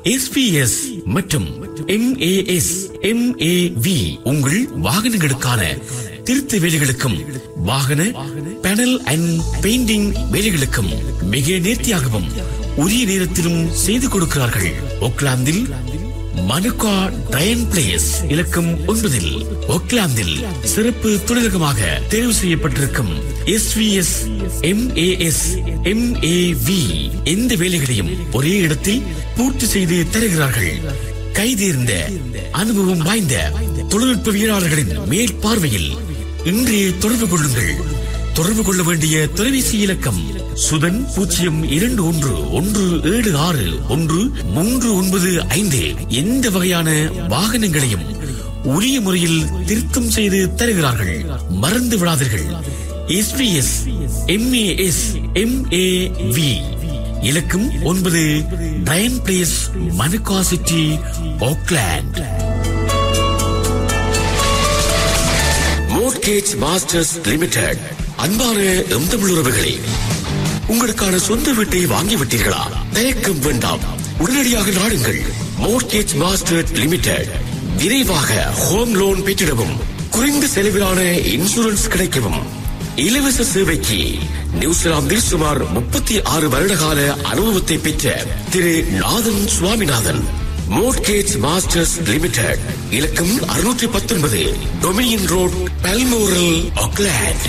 SBS மற்றும் MAS MAV உங்கள் வாகனங்களுக்கான திருத்த வேலைகளுக்கும் வாகன பேனல் அண்ட் பெயிண்டிங் வேலைகளுக்கும் மிக நேர்த்தியாகவும் உரிய நேரத்திலும் செய்து கொடுக்கிறார்கள் ஒக்லாந்தில் மனுகா டயன் பிளேஸ் இலக்கம் ஒன்பதில் ஒக்லாந்தில் சிறப்பு தொழிலகமாக தேர்வு செய்யப்பட்டிருக்கும் எஸ்விஎஸ் எம்ஏஎஸ் எம்ஏவி எந்த வேலைகளையும் ஒரே இடத்தில் பூர்த்தி செய்து தருகிறார்கள் கைதேர்ந்த அனுபவம் வாய்ந்த தொழில்நுட்பவியலாளர்களின் மேற்பார்வையில் இன்றே தொடர்பு கொள்ளுங்கள் தொடர்பு கொள்ள வேண்டிய தொலைபேசி இலக்கம் சுதன் பூஜ்ஜியம் இரண்டு ஒன்று ஒன்று ஏழு ஆறு ஒன்று மூன்று ஒன்பது ஐந்து எந்த வகையான வாகனங்களையும் உரிய முறையில் திருத்தம் செய்து தருகிறார்கள் மறந்து விடாதீர்கள் எஸ்பிஎஸ் எம்ஏஎஸ் எம்ஏவி இலக்கம் ஒன்பது Dianne place Manukau city Auckland mortgage masters limited அன்பான எம் தமிழ் உறவுகளே உங்களுக்கான சொந்த வீட்டை வாங்கிவிட்டீர்களா தயக்கம் வேண்டாம் உடனடியாக நாடுங்கள் மோர்கேஜ் மாஸ்டர் லிமிடெட் விரைவாக ஹோம் லோன் பெற்றிடவும் குறைந்த செலவிலான இன்சூரன்ஸ் கிடைக்கவும் இலவச சேவைக்கு நியூசிலாந்தில் சுமார் முப்பத்தி ஆறு வருடகால அனுபவத்தை பெற்ற திரு Nathan Swaminathan mortgage masters limited இலக்கம் அறுநூற்றி பத்தொன்பது டொமினியன் ரோட் பல்மோரல் ஆக்லாண்ட்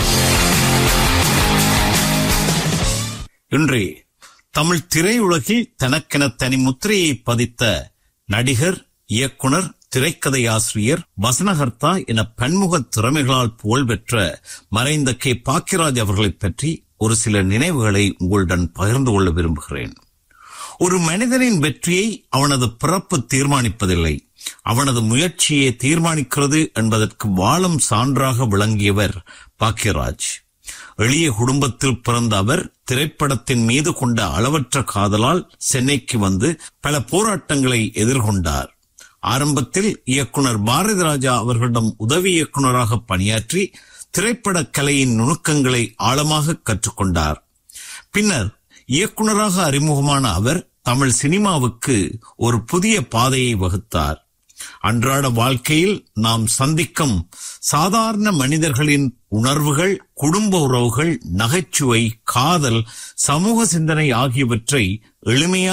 இன்று தமிழ் திரையுலகில் தனக்கென தனி முத்திரையை பதித்த நடிகர் இயக்குனர் திரைக்கதையாசிரியர் வசனகர்த்தா என பன்முக திறமைகளால் புகழ்பெற்ற மறைந்த கே பாக்கியராஜ் அவர்களைப் பற்றி ஒரு சில நினைவுகளை உங்களுடன் பகிர்ந்து கொள்ள விரும்புகிறேன் ஒரு மனிதனின் வெற்றியை அவனது பிறப்பு தீர்மானிப்பதில்லை அவனது முயற்சியை தீர்மானிக்கிறது என்பதற்கு வாழும் சான்றாக விளங்கியவர் பாக்கியராஜ் எளிய குடும்பத்தில் பிறந்த அவர் திரைப்படத்தின் மீது கொண்ட அளவற்ற காதலால் சென்னைக்கு வந்து பல போராட்டங்களை எதிர்கொண்டார் ஆரம்பத்தில் இயக்குனர் பாரதி ராஜா அவர்களிடம் உதவி இயக்குனராக பணியாற்றி திரைப்பட கலையின் நுணுக்கங்களை ஆழமாக கற்றுக்கொண்டார் பின்னர் இயக்குனராக அறிமுகமான அவர் தமிழ் சினிமாவுக்கு ஒரு புதிய பாதையை வகுத்தார் அன்றாட வாழ்க்கையில் நாம் சந்திக்கும் சாதாரண மனிதர்களின் உணர்வுகள் குடும்ப உறவுகள் நகைச்சுவை காதல் சமூக சிந்தனை ஆகியவற்றை எளிமையாக